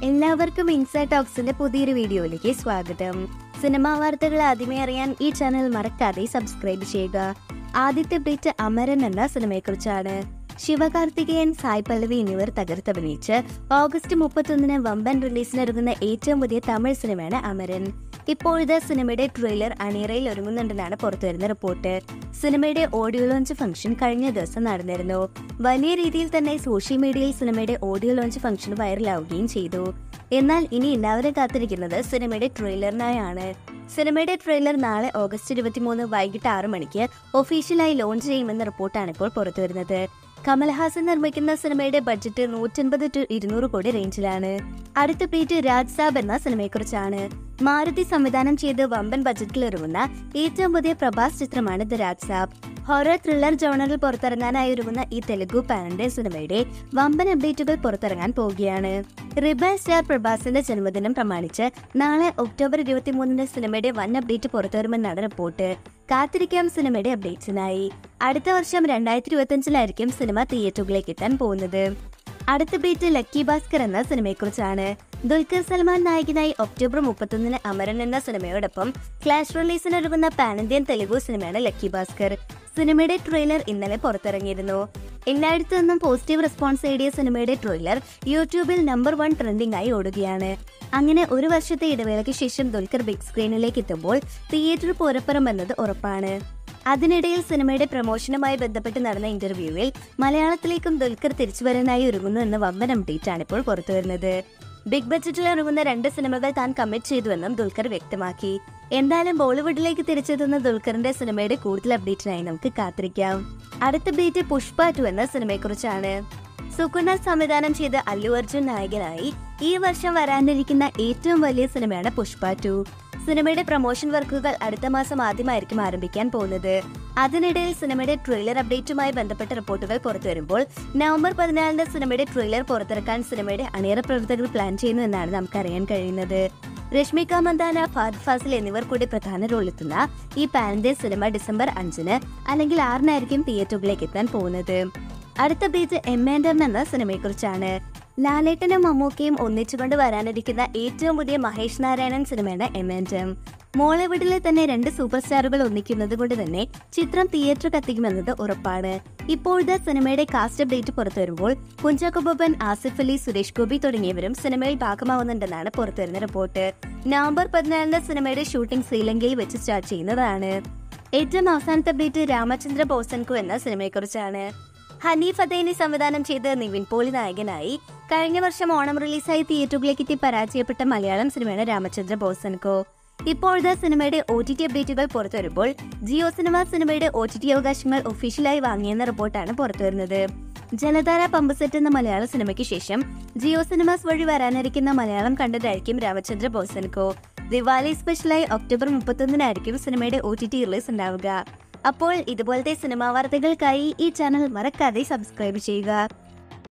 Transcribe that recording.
എല്ലാവർക്കും ഇൻസൈഡ് ടോക്സിന്റെ പുതിയൊരു വീഡിയോയിലേക്ക് സ്വാഗതം സിനിമാ വാർത്തകൾ ആദ്യമേ അറിയാൻ ഈ ചാനൽ മറക്കാതെ സബ്സ്ക്രൈബ് ചെയ്യുക ആദ്യത്തെ അപ്ഡേറ്റ് അമരൻ എന്ന സിനിമയെക്കുറിച്ചാണ് ശിവകാർത്തികേയൻ സായ് പല്ലവി എന്നിവർ തകർത്തഭിനയിച്ച് ഓഗസ്റ്റ് മുപ്പത്തൊന്നിന് വമ്പൻ റിലീസിനൊരുങ്ങുന്ന ഏറ്റവും പുതിയ തമിഴ് സിനിമയാണ് അമരൻ ഇപ്പോഴത്തെ സിനിമയുടെ ട്രെയിലർ അണിയറയിൽ ഒരുങ്ങുന്നുണ്ടെന്നാണ് പുറത്തുവരുന്ന റിപ്പോർട്ട് സിനിമയുടെ ഓഡിയോ ലോഞ്ച് ഫംഗ്ഷൻ കഴിഞ്ഞ ദിവസം നടന്നിരുന്നു വലിയ രീതിയിൽ തന്നെ സോഷ്യൽ മീഡിയയിൽ സിനിമയുടെ ഓഡിയോ ലോഞ്ച് ഫംഗ്ഷൻ വൈറലാവുകയും ചെയ്തു എന്നാൽ ഇനി എല്ലാവരും കാത്തിരിക്കുന്നത് സിനിമയുടെ ട്രെയിലറിനായാണ് സിനിമയുടെ ട്രെയിലർ നാളെ ഓഗസ്റ്റ് ഇരുപത്തിമൂന്ന് വൈകിട്ട് ആറ് മണിക്ക് ഒഫീഷ്യലായി ലോഞ്ച് ചെയ്യുമെന്ന റിപ്പോർട്ടാണ് ഇപ്പോൾ പുറത്തുവരുന്നത് കമൽഹാസൻ നിർമ്മിക്കുന്ന സിനിമയുടെ ബഡ്ജറ്റ് നൂറ്റൻപത് ടു ഇരുന്നൂറ് കോടി റേഞ്ചിലാണ് അടുത്ത പ്ലേറ്റ് രാജ് സാബ് എന്ന സിനിമയെക്കുറിച്ചാണ് മാരുതി സംവിധാനം ചെയ്ത് വമ്പൻ ബജറ്റിൽ ഒരുങ്ങുന്ന ഏറ്റവും പുതിയ പ്രഭാസ് ചിത്രമാണ് the Raja Saab horror thriller ജോണറിൽ പുറത്തിറങ്ങാനായി ഒരുങ്ങുന്ന ഈ തെലുഗു പാനന്റെ സിനിമയുടെ വമ്പൻ അപ്ഡേറ്റുകൾ പുറത്തിറങ്ങാൻ പോവുകയാണ് റിബൽ സ്റ്റാർ പ്രഭാസിന്റെ ജന്മദിനം പ്രമാണിച്ച് നാളെ ഒക്ടോബർ ഇരുപത്തിമൂന്നിന് സിനിമയുടെ വൻ അപ്ഡേറ്റ് പുറത്തുവരുമെന്നാണ് റിപ്പോർട്ട് കാത്തിരിക്കാം സിനിമയുടെ അപ്ഡേറ്റ്സിനായി അടുത്ത വർഷം രണ്ടായിരത്തി ഇരുപത്തിയഞ്ചിലായിരിക്കും സിനിമ തിയേറ്ററുകളിലേക്ക് എത്താൻ പോകുന്നത് അടുത്ത ബീറ്റ് ലക്കി ഭാസ്കർ എന്ന സിനിമയെക്കുറിച്ചാണ് ദുൽഖർ സൽമാൻ നായകനായി ഒക്ടോബർ മുപ്പത്തൊന്നിന് അമരൻ എന്ന സിനിമയോടൊപ്പം ഫ്ലാഷ് റിലീസിനൊരുങ്ങുന്ന പാൻ ഇന്ത്യൻ തെലുഗു സിനിമയാണ് ലക്കി ഭാസ്കർ സിനിമയുടെ ട്രെയിലർ ഇന്നലെ പുറത്തിറങ്ങിയിരുന്നു എല്ലായിടത്തു നിന്നും പോസിറ്റീവ് റെസ്പോൺസ് നേടിയ സിനിമയുടെ ട്രെയിലർ യൂട്യൂബിൽ നമ്പർ വൺ ട്രെൻഡിംഗ് ആയി ഓടുകയാണ് അങ്ങനെ ഒരു വർഷത്തെ ഇടവേളയ്ക്ക് ശേഷം ദുൽഖർ ബിഗ് സ്ക്രീനിലേക്ക് എത്തുമ്പോൾ തിയേറ്റർ പൂരപ്പുറം എന്നത് ഉറപ്പാണ് അതിനിടയിൽ സിനിമയുടെ പ്രമോഷനുമായി ബന്ധപ്പെട്ട് നടന്ന ഇന്റർവ്യൂവിൽ മലയാളത്തിലേക്കും ദുൽഖർ തിരിച്ചു വരാനായി ഒരുങ്ങുന്നു എന്ന വമ്പൻ അപ്ഡേറ്റ് ആണ് ഇപ്പോൾ പുറത്തുവരുന്നത് ബിഗ് ബഡ്ജറ്റിൽ ഒരുങ്ങുന്ന രണ്ട് സിനിമകൾ താൻ കമ്മിറ്റ് ചെയ്തുവെന്നും ദുൽഖർ വ്യക്തമാക്കി എന്തായാലും ബോളിവുഡിലേക്ക് തിരിച്ചെത്തുന്ന ദുൽഖറിന്റെ സിനിമയുടെ കൂടുതൽ അപ്ഡേറ്റിനായി നമുക്ക് കാത്തിരിക്കാം അടുത്ത അപ്ഡേറ്റ് പുഷ്പ ടു എന്ന സിനിമയെക്കുറിച്ചാണ് സുകുണ സംവിധാനം ചെയ്ത അല്ലു അർജുൻ നായകനായി ഈ വർഷം വരാനിരിക്കുന്ന ഏറ്റവും വലിയ സിനിമയാണ് പുഷ്പ ടു സിനിമയുടെ പ്രൊമോഷൻ വർക്കുകൾ അടുത്ത മാസം ആദ്യമായിരിക്കും ആരംഭിക്കാൻ പോകുന്നത് അതിനിടയിൽ സിനിമയുടെ ട്രെയിലർ അപ്ഡേറ്റുമായി ബന്ധപ്പെട്ട റിപ്പോർട്ടുകൾ പുറത്തുവരുമ്പോൾ നവംബർ പതിനാലിന് സിനിമയുടെ ട്രെയിലർ പുറത്തിറക്കാൻ സിനിമയുടെ അണിയറ പ്രവർത്തകർ പ്ലാൻ ചെയ്യുന്നു എന്നാണ് നമുക്കറിയാൻ കഴിയുന്നത് രശ്മിക മന്ദാന ഫാദ് ഫാസിൽ എന്നിവർ കൂടി പ്രധാന റോളെത്തുന്ന ഈ പാനന്റെ സിനിമ ഡിസംബർ അഞ്ചിന് അല്ലെങ്കിൽ ആറിനായിരിക്കും തിയേറ്ററുകളിലേക്ക് എത്താൻ പോകുന്നത് അടുത്ത പേജ് എം ആൻഡ് എം എന്ന സിനിമയെക്കുറിച്ചാണ് ലാലേട്ടനും മമ്മൂക്കയും ഒന്നിച്ചുകൊണ്ട് വരാനിരിക്കുന്ന ഏറ്റവും പുതിയ മഹേഷ് നാരായണൻ സിനിമയാണ് എം ആൻഡ് എം മോളിവുഡിലെ തന്നെ രണ്ട് സൂപ്പർ സ്റ്റാറുകൾ ഒന്നിക്കുന്നത് കൊണ്ട് തന്നെ ചിത്രം തിയേറ്റർ കത്തിക്കുമെന്നത് ഉറപ്പാണ് ഇപ്പോഴത്തെ സിനിമയുടെ കാസ്റ്റ് അപ്ഡേറ്റ് പുറത്തു വരുമ്പോൾ കുഞ്ചാക്കോ ബോബൻ ആസിഫ് അലി സുരേഷ് ഗോപി തുടങ്ങിയവരും സിനിമയിൽ ഭാഗമാവുന്നുണ്ടെന്നാണ് പുറത്തുവരുന്ന റിപ്പോർട്ട് നവംബർ പതിനാലിന് സിനിമയുടെ ഷൂട്ടിംഗ് ശ്രീലങ്കയിൽ വെച്ച് സ്റ്റാർട്ട് ചെയ്യുന്നതാണ് ഏറ്റവും അവസാനത്തെ അപ്ഡേറ്റ് രാമചന്ദ്ര ബോസൻകു എന്ന സിനിമയെക്കുറിച്ചാണ് ഹനീഫ് അദൈനി സംവിധാനം ചെയ്ത് നിവിൻ പോളി നായകനായി കഴിഞ്ഞ വർഷം ഓണം റിലീസായി തിയേറ്ററുകളിലേക്ക് എത്തി പരാജയപ്പെട്ട മലയാളം സിനിമയാണ് രാമചന്ദ്ര ബോസൻകോ ഇപ്പോഴത്തെ സിനിമയുടെ ഒ ടി ടി അപ്ഡേറ്റുകൾ പുറത്തുവരുമ്പോൾ ജിയോ സിനിമ സിനിമയുടെ ഒ ടി ടി അവകാശങ്ങൾ ഒഫീഷ്യലായി വാങ്ങിയെന്ന റിപ്പോർട്ടാണ് പുറത്തുവരുന്നത് ജലധാര പമ്പ് സെറ്റ് എന്ന മലയാള സിനിമയ്ക്ക് ശേഷം ജിയോ സിനിമാസ് വഴി വരാനിരിക്കുന്ന മലയാളം കണ്ടതായിരിക്കും രാമചന്ദ്ര ബോസൻകോ ദിവാലി സ്പെഷ്യലായി ഒക്ടോബർ മുപ്പത്തൊന്നിനായിരിക്കും സിനിമയുടെ ഒ ടി ടി റിലീസ് ഉണ്ടാവുക അപ്പോൾ ഇതുപോലത്തെ സിനിമാ വാർത്തകൾക്കായി ഈ ചാനൽ മറക്കാതെ സബ്സ്ക്രൈബ് ചെയ്യുക